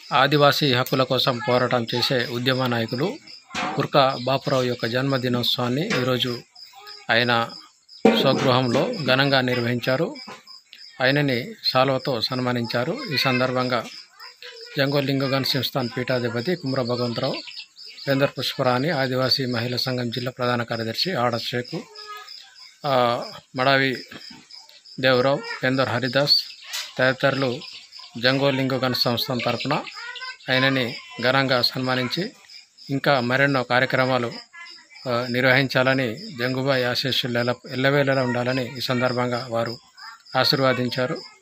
ఆదివాసీ హక్కుల కోసం పోరాటం చేసే ఉద్యమ నాయకులు కుర్కా బాపురావు యొక్క జన్మదినోత్సవాన్ని ఈరోజు ఆయన స్వగృహంలో ఘనంగా నిర్వహించారు ఆయనని సాల్వతో సన్మానించారు ఈ సందర్భంగా జంగోల్ లింగగన్ సంస్థాన్ పీఠాధిపతి కుమ్ర భగవంతరావు వేందర్ పుష్పరాణి ఆదివాసీ మహిళా సంఘం జిల్లా ప్రధాన కార్యదర్శి ఆడ షేకు ఆ, మడావి దేవరావు పేందర్ హరిదాస్ తదితరులు జంగోల్ లింగగన్ సంస్థ తరపున ఆయనని ఘనంగా సన్మానించి ఇంకా మరెన్నో కార్యక్రమాలు ఆ, నిర్వహించాలని జంగుబాయి ఆశీస్సులు ఎల్ల ఎల్లవేళలా ఉండాలని ఈ సందర్భంగా వారు ఆశీర్వాదించారు